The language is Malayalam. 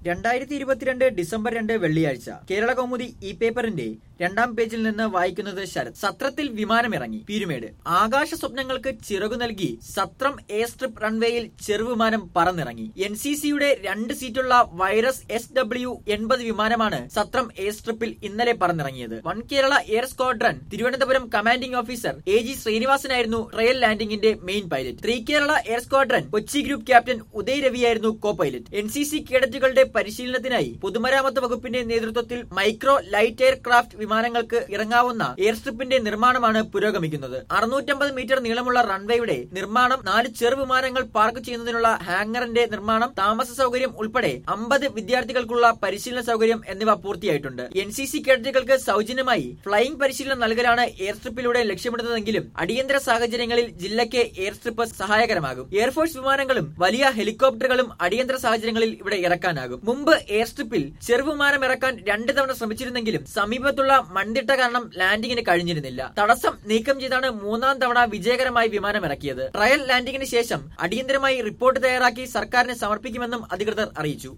രണ്ടായിരത്തി ഇരുപത്തിരണ്ട് ഡിസംബർ രണ്ട് വെള്ളിയാഴ്ച കേരള കൗമുദി ഈ പേപ്പറിന്റെ രണ്ടാം പേജിൽ നിന്ന് വായിക്കുന്നത് ശരത് സത്രത്തിൽ വിമാനമിറങ്ങി പീരുമേട് ആകാശ സ്വപ്നങ്ങൾക്ക് ചിറകു നൽകി സത്രം എയർ സ്ട്രിപ്പ് റൺവേയിൽ ചെറുവിമാനം പറന്നിറങ്ങി എൻ സി സിയുടെ രണ്ട് സീറ്റുള്ള വൈറസ് എസ് ഡബ്ല്യു എൺപത് വിമാനമാണ് സത്രം എയർ സ്ട്രിപ്പിൽ ഇന്നലെ പറന്നിറങ്ങിയത് one Kerala air squadron Thiruvananthapuram commanding officer A G ശ്രീനിവാസനായിരുന്നു ട്രയൽ ലാൻഡിംഗിന്റെ main pilot three Kerala air squadron Kochi group captain Uday രവിയായിരുന്നു co pilot N C C കേഡറ്റുകളുടെ പരിശീലനത്തിനായി പൊതുമരാമത്ത് വകുപ്പിന്റെ നേതൃത്വത്തിൽ മൈക്രോ ലൈറ്റ് എയർ ക്രാഫ്റ്റ് വിമാനങ്ങൾക്ക് ഇറങ്ങാവുന്ന എയർ സ്ട്രിപ്പിന്റെ നിർമ്മാണമാണ് പുരോഗമിക്കുന്നത് അറുന്നൂറ്റമ്പത് മീറ്റർ നീളമുള്ള റൺവേയുടെ നിർമ്മാണം നാല് ചെറുവിമാനങ്ങൾ പാർക്ക് ചെയ്യുന്നതിനുള്ള ഹാങ്ങറിന്റെ നിർമ്മാണം താമസ സൗകര്യം ഉൾപ്പെടെ അമ്പത് വിദ്യാർത്ഥികൾക്കുള്ള പരിശീലന സൗകര്യം എന്നിവ പൂർത്തിയായിട്ടുണ്ട് എൻ സി സി കേഡറ്റുകൾക്ക് സൗജന്യമായി ഫ്ലൈയിംഗ് പരിശീലനം നൽകലാണ് എയർ സ്ട്രിപ്പിലൂടെ ലക്ഷ്യമിടുന്നതെങ്കിലും അടിയന്തര സാഹചര്യങ്ങളിൽ ജില്ലയ്ക്ക് എയർ സ്ട്രിപ്പ് സഹായകരമാകും എയർഫോഴ്സ് വിമാനങ്ങളും വലിയ ഹെലികോപ്റ്ററുകളും അടിയന്തര സാഹചര്യങ്ങളിൽ ഇവിടെ ഇറക്കാനാകും മുമ്പ് എയർ സ്ട്രിപ്പിൽ ചെറുവിമാനം ഇറക്കാൻ രണ്ട് തവണ ശ്രമിച്ചിരുന്നെങ്കിലും സമീപത്തുള്ള മൺതിട്ട കാരണം ലാൻഡിങ്ങിന് കഴിഞ്ഞിരുന്നില്ല തടസ്സം നീക്കം ചെയ്താണ് മൂന്നാം തവണ വിജയകരമായി വിമാനം ഇറക്കിയത് ട്രയൽ ലാൻഡിങ്ങിന് ശേഷം അടിയന്തരമായി റിപ്പോർട്ട് തയ്യാറാക്കി സർക്കാരിന് സമർപ്പിക്കുമെന്നും അധികൃതർ അറിയിച്ചു